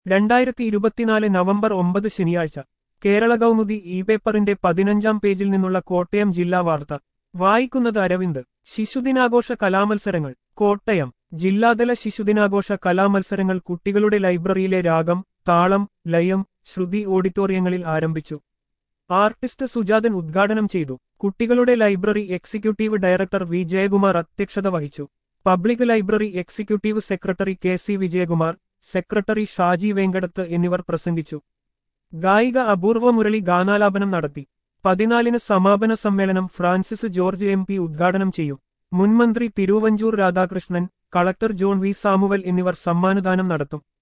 രണ്ടായിരത്തി ഇരുപത്തിനാല് നവംബർ ഒമ്പത് ശനിയാഴ്ച കേരള കൗമുദി ഇ പേപ്പറിന്റെ പതിനഞ്ചാം പേജിൽ നിന്നുള്ള കോട്ടയം ജില്ലാ വാർത്ത വായിക്കുന്നത് അരവിന്ദ് ശിശുദിനാഘോഷ കലാമത്സരങ്ങൾ കോട്ടയം ജില്ലാതല ശിശുദിനാഘോഷ കലാമത്സരങ്ങൾ കുട്ടികളുടെ ലൈബ്രറിയിലെ രാഗം താളം ലയം ശ്രുതി ഓഡിറ്റോറിയങ്ങളിൽ ആരംഭിച്ചു ആർട്ടിസ്റ്റ് സുജാതൻ ഉദ്ഘാടനം ചെയ്തു കുട്ടികളുടെ library executive director V Jayakumar അധ്യക്ഷത വഹിച്ചു public library executive secretary K C Vijayakumar secretary Shaji Venkatath എന്നിവർ പ്രസംഗിച്ചു ഗായിക അപൂർവ മുരളി ഗാനാലാപനം നടത്തി പതിനാലിന് സമാപന സമ്മേളനം ഫ്രാൻസിസ് ജോർജ് എം പി ഉദ്ഘാടനം ചെയ്യും മുൻമന്ത്രി Thiruvanchoor Radhakrishnan collector John V Samuel എന്നിവർ സമ്മാനദാനം നടത്തും